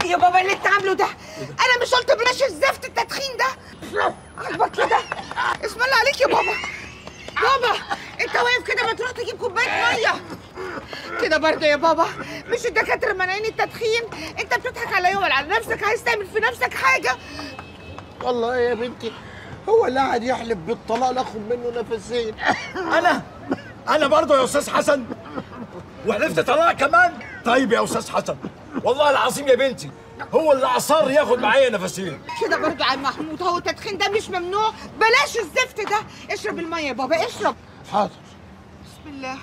يا بابا اللي انت عامله ده انا مش قلت بلاش الزفت التدخين ده عاجبك كده اسم الله عليك يا بابا بابا انت واقف كده ما تروح تجيب كوبايه ميه كده برضه يا بابا مش الدكاتره مانعين التدخين انت بتضحك عليا ولا على نفسك عايز تعمل في نفسك حاجه والله يا بنتي هو اللي قاعد يحلف بالطلاق ناخد منه نفسين انا انا برضه يا استاذ حسن وحلفت طلاق كمان طيب يا استاذ حسن والله العظيم يا بنتي هو اللي اصر ياخد معايا نفسين كده برضه يا عم محمود هو التدخين ده مش ممنوع بلاش الزفت ده اشرب الميه يا بابا اشرب حاضر بسم الله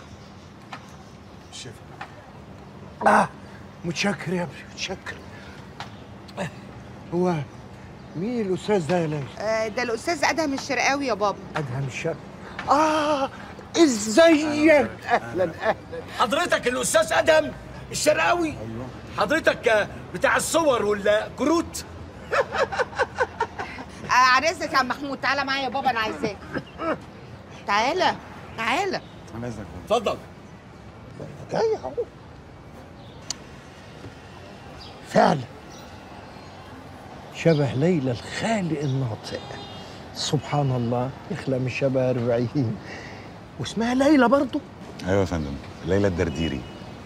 اه متشكر يا ابني متشكر هو مين الاستاذ ده يا ليلى؟ آه ده الاستاذ ادهم الشرقاوي يا بابا ادهم الشر اه ازيك اهلا اهلا حضرتك الاستاذ ادهم الشرقاوي حضرتك آه، بتاع الصور والكروت آه على اذنك يا عم محمود تعالى معايا يا بابا انا عايزاك تعالى تعالى اتفضل جاي اهو فعلا شبه ليلى الخالق الناطق سبحان الله يخلق من شبه أربعين واسمها ليلى برضه ايوه يا فندم ليلى الدرديري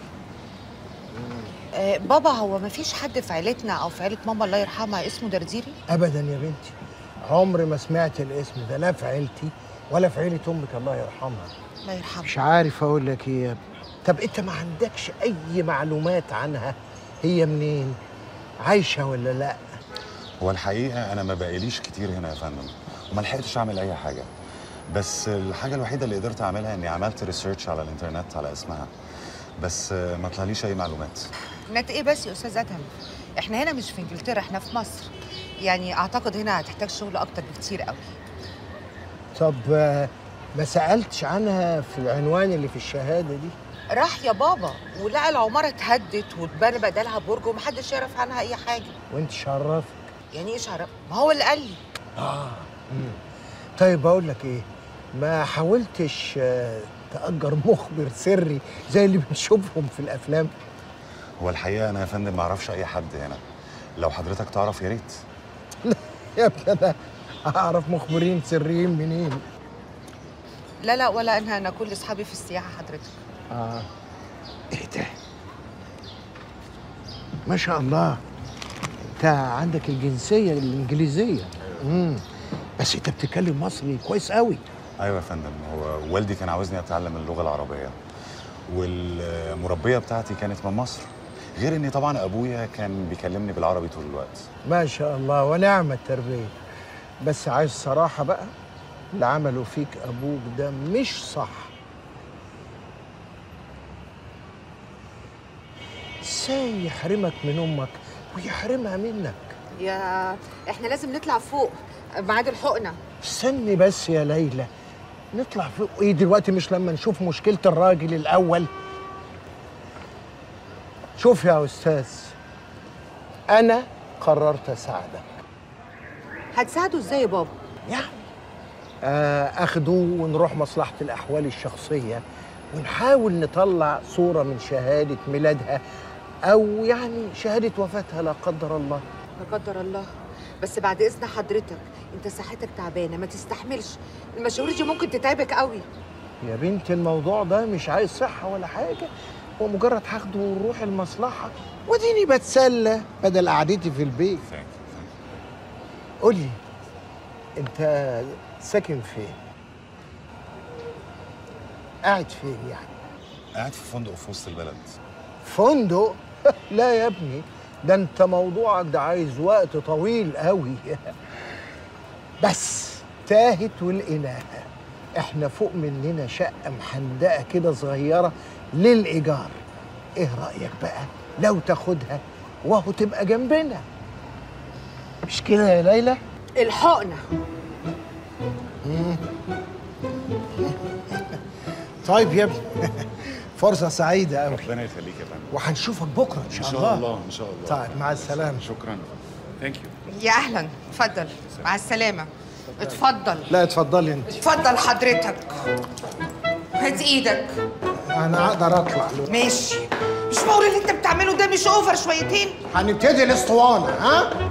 آه بابا هو ما فيش حد في عيلتنا او في عيله ماما الله يرحمها اسمه درديري ابدا يا بنتي عمري ما سمعت الاسم ده لا في عيلتي ولا في عيله امك الله يرحمها الله يرحمها مش عارف اقول لك ايه يا ابني طب انت ما عندكش اي معلومات عنها هي منين عايشه ولا لا هو الحقيقه انا ما بقاليش كتير هنا يا فندم وما لحقتش اعمل اي حاجه بس الحاجه الوحيده اللي قدرت اعملها اني عملت ريسيرش على الانترنت على اسمها بس آه، ما طلعليش اي معلومات نت ايه بس يا استاذ ادهم احنا هنا مش في انجلترا احنا في مصر يعني اعتقد هنا هتحتاج شغل اكتر بكتير قوي طب آه، ما سالتش عنها في العنوان اللي في الشهاده دي راح يا بابا ولقى العماره اتهدت واتبنى بدلها برج ومحدش يعرف عنها اي حاجه وانت شرفت يعني ايه شرف ما هو اللي قال لي طيب بقول لك ايه ما حاولتش آه، تأجر مخبر سري زي اللي بنشوفهم في الافلام هو الحقيقه انا يا فندم ما اعرفش اي حد هنا لو حضرتك تعرف يا ريت يا ابني انا اعرف مخبرين سريين منين لا لا ولا انا انا كل اصحابي في السياحه حضرتك اه ايه ده ما شاء الله انت عندك الجنسيه الانجليزيه امم بس انت بتتكلم مصري كويس قوي ايوه يا فندم هو والدي كان عاوزني اتعلم اللغه العربيه والمربيه بتاعتي كانت من مصر غير اني طبعا ابويا كان بيكلمني بالعربي طول الوقت ما شاء الله ونعم التربيه بس عايز صراحه بقى اللي عمله فيك ابوك ده مش صح ازاي يحرمك من امك ويحرمها منك يا احنا لازم نطلع فوق ميعاد الحقنه استني بس يا ليلى نطلع فوق ايه دلوقتي مش لما نشوف مشكله الراجل الاول شوف يا استاذ انا قررت اساعدك هتساعده ازاي يا بابا يعني آه، اخده ونروح مصلحه الاحوال الشخصيه ونحاول نطلع صوره من شهاده ميلادها او يعني شهاده وفاتها لا قدر الله لا قدر الله بس بعد اذن حضرتك انت صحتك تعبانه ما تستحملش المشاوير دي ممكن تتعبك قوي يا بنت الموضوع ده مش عايز صحه ولا حاجه هو مجرد هاخده ونروح المصلحه وديني بتسلى بدل قعدتي في البيت قول لي انت ساكن فين قاعد فين يعني قاعد في فندق في وسط البلد فندق لا يا ابني ده انت موضوعك ده عايز وقت طويل قوي بس تاهت ولقيناها احنا فوق مننا شقه محندقه كده صغيره للايجار ايه رايك بقى لو تاخدها وهو تبقى جنبنا مش كده يا ليلى الحقنه طيب يا ابني فرصه سعيده قوي ربنا يخليك يا فندم وهنشوفك بكره ان شاء, ان شاء الله ان شاء الله طيب مع السلامه شكرا ثانك يو يا اهلا اتفضل مع السلامه اتفضل لا اتفضلي انت اتفضل حضرتك هات ايدك انا اقدر اطلع له ماشي مش معقول اللي انت بتعمله ده مش اوفر شويتين هنبتدي الاسطوانه ها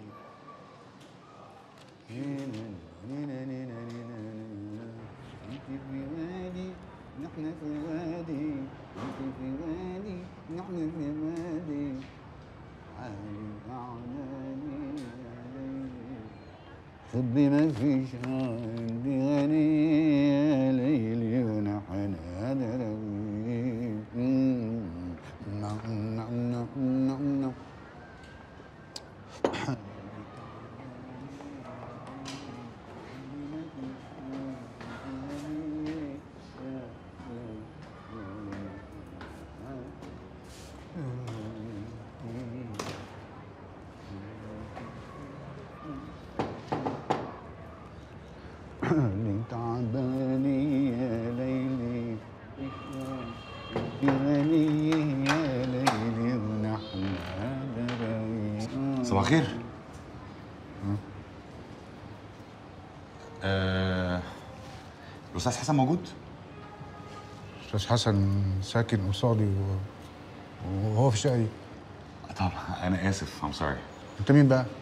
حبي ما فيش عندي غني يا ليلي ونحن هذا نعم نعم نعم نعم نعم اللي تعباني يا ليلي غني يا ليلي ونحن هذا صباح الخير آه، الاستاذ حسن موجود استاذ حسن ساكن قصادي و- وهو في الشقه دي طبعا انا اسف I'm sorry انت مين بقى؟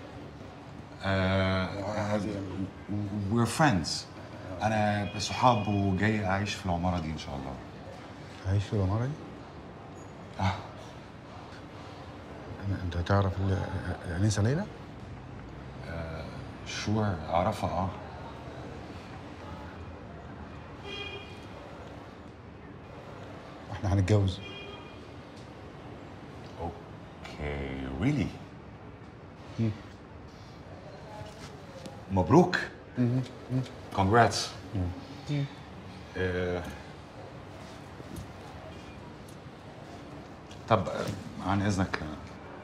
آه we're friends انا صحاب وجاي اعيش في العماره دي ان شاء الله عايش في العماره دي؟ آه. أنا- انت تعرف ال- الانسه ليلى؟ شور اعرفها اه احنا هنتجوز اوكي ريلي مبروك كونجراتس طب آه، عن اذنك آه،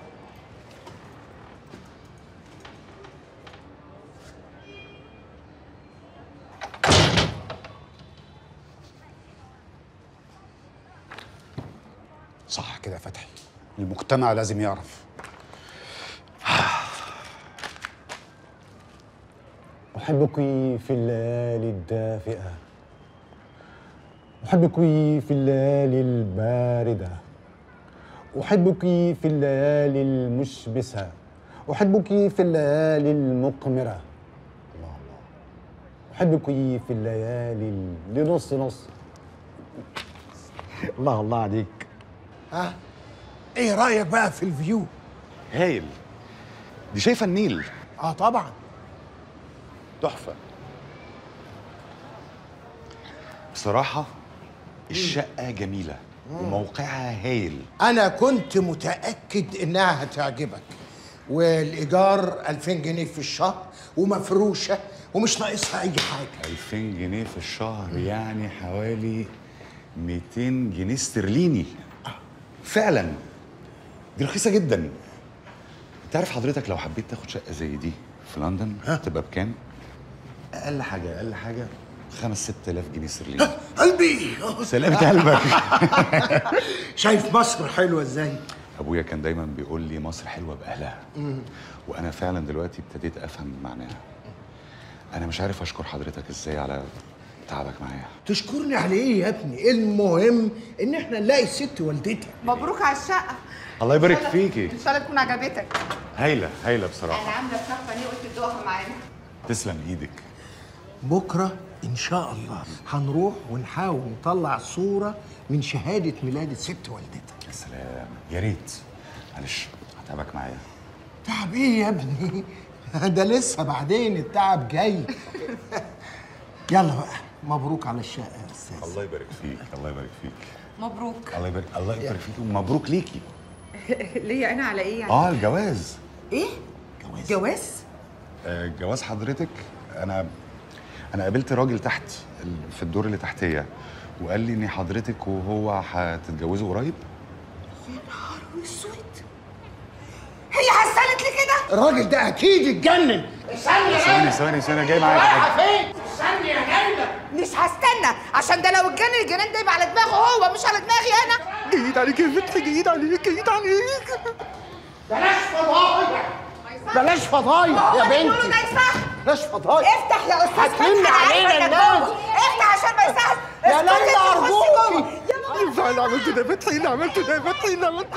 صح كده يا فتحي المجتمع لازم يعرف أحبك في الليالي الدافئة أحبك في الليالي الباردة أحبك في الليالي المشبسة أحبك في الليالي المقمرة الله الله أحبك في الليالي اللي نص نص الله الله عليك ها ايه رايك بقى في الفيو هايل دي شايفه النيل اه طبعا تحفه بصراحه الشقه جميله وموقعها هايل انا كنت متاكد انها هتعجبك والايجار 2000 جنيه في الشهر ومفروشه ومش ناقصها اي حاجه 2000 جنيه في الشهر يعني حوالي 200 جنيه استرليني فعلا دي رخيصه جدا انت عارف حضرتك لو حبيت تاخد شقه زي دي في لندن تبقى بكام اقل حاجه اقل حاجه 5 6000 جنيه استرليني قلبي سلامة قلبك شايف مصر حلوه ازاي ابويا كان دايما بيقول لي مصر حلوه باهلها وانا فعلا دلوقتي ابتديت افهم معناها انا مش عارف اشكر حضرتك ازاي على تعبك معايا تشكرني على ايه يا ابني المهم ان احنا نلاقي الست والدتها مبروك على الشقه الله يبارك فيكي ان شاء الله تكون عجبتك هايله هايله انا بصراحه عامله فخفه ليه قلت تدوقها معانا تسلم ايدك بكره ان شاء الله هنروح ونحاول نطلع صوره من شهاده ميلاد الست والدتها يا سلام يا ريت معلش هتعبك معايا تعب ايه يا ابني ده لسه بعدين التعب جاي يلا بقى مبروك على الشقه يا استاذ الله يبارك فيك الله يبارك فيك مبروك الله يبارك الله يبارك فيك ومبروك ليكي ليا انا على ايه يعني اه الجواز ايه جواز جواز آه، جواز حضرتك انا انا قابلت راجل تحت ال- في الدور اللي تحتيه وقال لي ان حضرتك وهو هتتجوزوا قريب اسود هي حسنت لي كده الراجل ده اكيد اتجنن ثواني ثواني ثواني جاي معاك يا حاج. فين استني يا جنة مش هستنى عشان ده لو اتجنن الجنان ده يبقى على دماغه هو مش على دماغي انا جيد عليك يا فتحي جيد عليك جيد عليك بلاش فضايح بلاش فضايح يا بيقولوا بنتي ده يصح بلاش فضايح افتح يا استاذ هتلم فتحي، أنا علينا عارفة إنك الناس. جوه. افتح عشان ما يصحش يا اسكتي ليلى انت خشي أرجوكي. جوه. يا ماما ينفع اللي عملته ده يا فتحي اللي عملته ده يا فتحي اللي عملته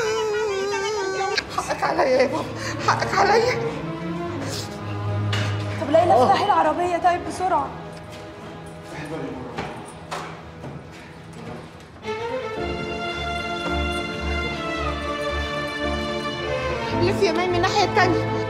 حقك عليا يا بابا حقك عليا طب ليلى افتحي العربية طيب بسرعة لف يا ماي من الناحيه التانيه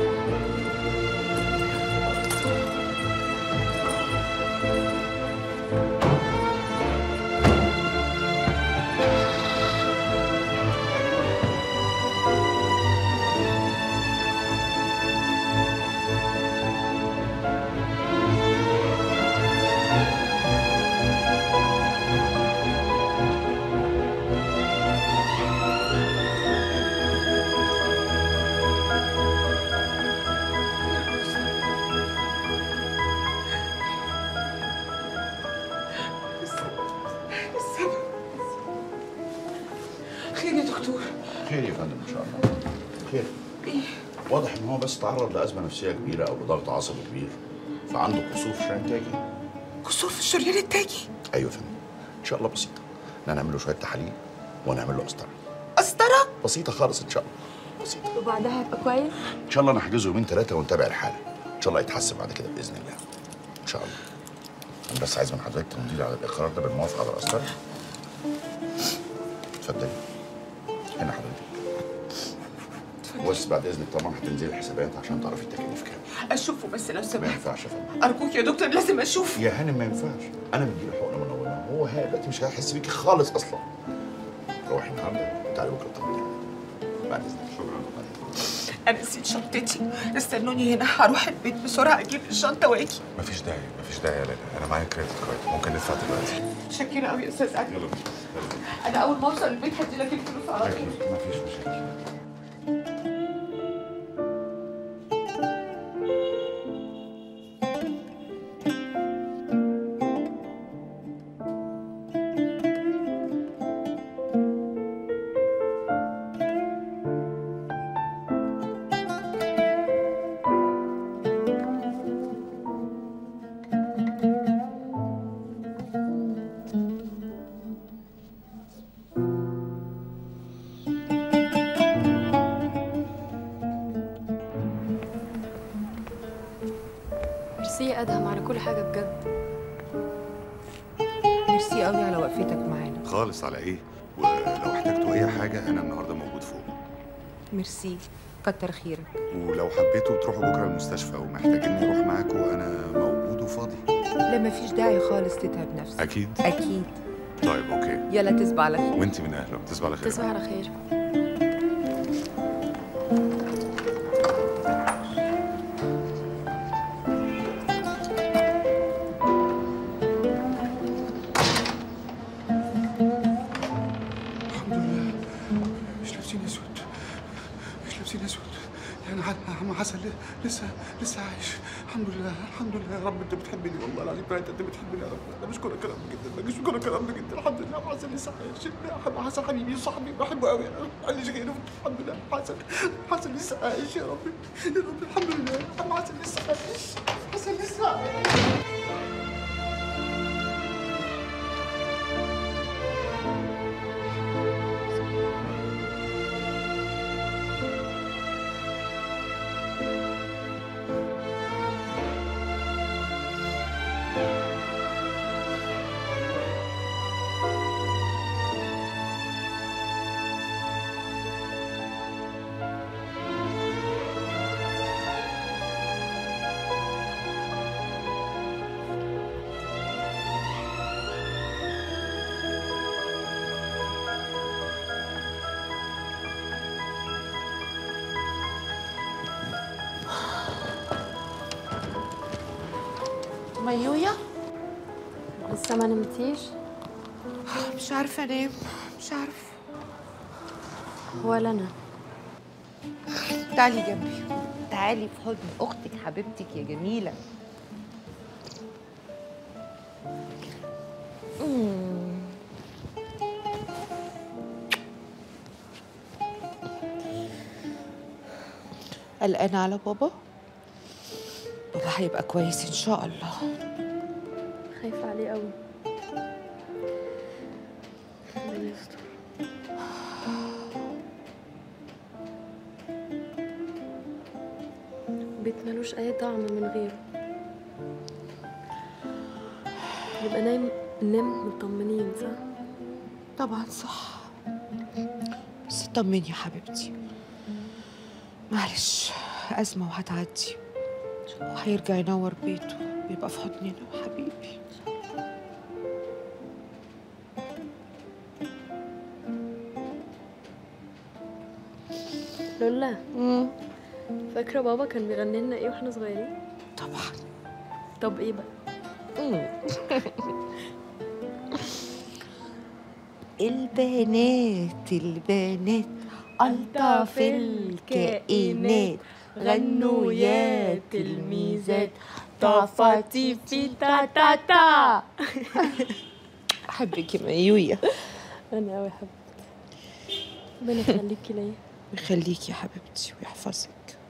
خير يا دكتور خير يا فندم ان شاء الله خير واضح ان هو بس تعرض لازمه نفسيه كبيره او لضغط عصبي كبير فعنده قصور في الشريان التاجي كسور في الشريان التاجي ايوه يا فندم ان شاء الله بسيطه احنا هنعمل له شويه تحاليل ونعمل له قسطره قسطره بسيطه خالص ان شاء الله بسيطه وبعدها هيبقى كويس ان شاء الله نحجزه يومين ثلاثه ونتابع الحاله ان شاء الله يتحسن بعد كده باذن الله ان شاء الله انا بس عايز من حضرتك تمضي لي على الاقرار ده بالموافقه على القسطره اتفضلي هنا حضرتك بس بعد اذنك طبعا هتنزلي الحسابات عشان تعرفي التكاليف كام اشوفه بس لو ما سمحت ينفعش يا فندم ارجوك يا دكتور لازم اشوف يا هانم ما ينفعش انا مديله حقنه منومه هو ها دلوقتي مش هيحس بيكي خالص اصلا روحي النهارده تعالي بكره طمني بعد اذنك شكرا انا نسيت شنطتي استنوني هنا هروح البيت بسرعه اجيب الشنطه واجي مفيش داعي مفيش داعي يا ليلى انا معايا كريدت كارد ممكن ندفع دلوقتي شكرا قوي يا استاذ علي يلا بينا انا اول ما اوصل البيت هدي لك الفلوس على طول اكيد مفيش مشاكل ميرسي يا ادهم على كل حاجة بجد ميرسي قوي على وقفتك معانا خالص على ايه ولو احتجتوا اي حاجه انا النهارده موجود فوق ميرسي كتر خيرك ولو حبيتوا تروحوا بكره المستشفى ومحتاجيني اروح معاكم انا موجود وفاضي لا مفيش داعي خالص تتعب نفسك اكيد اكيد طيب اوكي يلا تصبح على خير وانت من اهله تصبح على خير تصبح على خير الحمد لله مش لابسين اسود مش لابسين اسود يعني ع- عم حسن ل- لسه لسه عايش الحمد لله الحمد لله يا رب انت بتحبني والله العظيم فعلا انت بتحبني يا رب انا بشكرك يا رب جدا بشكرك يا رب جدا الحمد لله عم حسن لسه عايش عم حسن حبيبي صاحبي بحبه قوي انا معلش غيره الحمد لله عم حسن حسن لسه عايش يا رب يا رب الحمد لله عم حسن لسه عايش حسن لسه عايش ميويا لسه ما نمتيش مش عارفه انام مش عارفه ولا انا تعالي جنبي تعالي في حضن اختك حبيبتك يا جميله مم. قلقانه على بابا بابا هيبقى كويس ان شاء الله خايفة عليه قوي بيت ملوش أي طعم من غيره يبقى نايم ننام مطمنين صح؟ طبعا صح بس طمني يا حبيبتي معلش أزمة وهتعدي وهيرجع ينور بيته ويبقى في حضننا وحبيبي لولا فاكرة بابا كان بيغني لنا ايه واحنا صغيرين؟ طبعا طب ايه بقى؟ البنات البنات ألطف الكائنات غنوا يا تلميذات طافتي في تا تا تا أحبك يا ميوية أنا أوي حبيبتي ربنا يخليكي ليا ويخليك يا حبيبتي ويحفظك